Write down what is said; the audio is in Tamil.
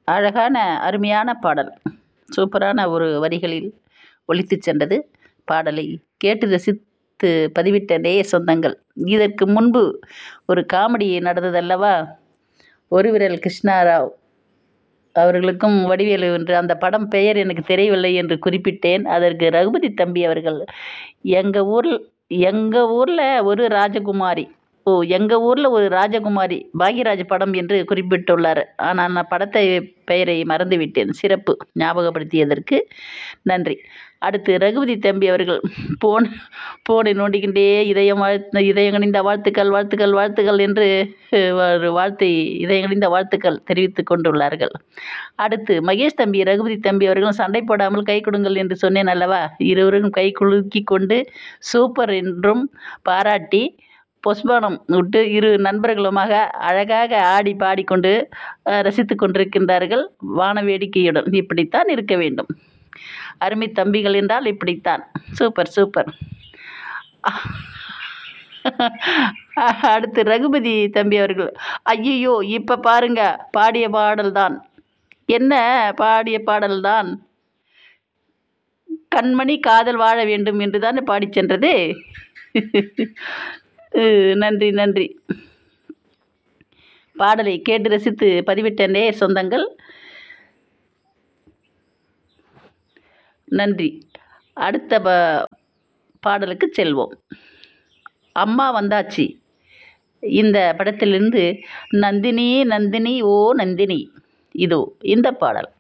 அழகான அருமையான பாடல் சூப்பரான ஒரு வரிகளில் ஒலித்துச் சென்றது பாடலை கேட்டு ரசித்து பதிவிட்ட நேய சொந்தங்கள் இதற்கு முன்பு ஒரு காமெடி நடந்ததல்லவா ஒரு விரல் கிருஷ்ணாராவ் அவர்களுக்கும் வடிவேலு என்று அந்த படம் பெயர் எனக்கு தெரியவில்லை என்று குறிப்பிட்டேன் அதற்கு ரகுபதி தம்பி அவர்கள் எங்கள் ஊரில் எங்கள் ஊரில் ஒரு ராஜகுமாரி ஓ எங்கள் ஊரில் ஒரு ராஜகுமாரி பாக்யராஜ் படம் என்று குறிப்பிட்டுள்ளார் ஆனால் நான் படத்தை பெயரை மறந்துவிட்டேன் சிறப்பு ஞாபகப்படுத்தியதற்கு நன்றி அடுத்து ரகுபதி தம்பி அவர்கள் போன் போனை நோண்டிக்கிட்டே இதயம் வாழ்த்து இதயங்கணிந்த வாழ்த்துக்கள் வாழ்த்துக்கள் வாழ்த்துக்கள் என்று ஒரு வாழ்த்தை இதயங்கணிந்த வாழ்த்துக்கள் தெரிவித்துக் கொண்டுள்ளார்கள் அடுத்து மகேஷ் தம்பி ரகுபதி தம்பி அவர்களும் சண்டை போடாமல் கை கொடுங்கள் என்று சொன்னேன் அல்லவா இருவரும் கை குலுக்கி கொண்டு சூப்பர் என்றும் பாராட்டி பொஸ்பானம் விட்டு இரு நண்பர்களுமாக அழகாக ஆடி பாடிக்கொண்டு ரசித்து கொண்டிருக்கின்றார்கள் வான வேடிக்கையுடன் இப்படித்தான் இருக்க வேண்டும் அருமை தம்பிகள் என்றால் இப்படித்தான் சூப்பர் சூப்பர் அடுத்து ரகுபதி தம்பி அவர்கள் ஐயோ இப்போ பாருங்க பாடிய பாடல்தான் என்ன பாடிய பாடல்தான் கண்மணி காதல் வாழ வேண்டும் என்று தானே பாடிச் சென்றது நன்றி நன்றி பாடலை கேட்டு ரசித்து பதிவிட்ட நேர் சொந்தங்கள் நன்றி அடுத்த ப பாடலுக்கு செல்வோம் அம்மா வந்தாச்சு இந்த படத்திலிருந்து நந்தினி நந்தினி ஓ நந்தினி இதோ இந்த பாடல்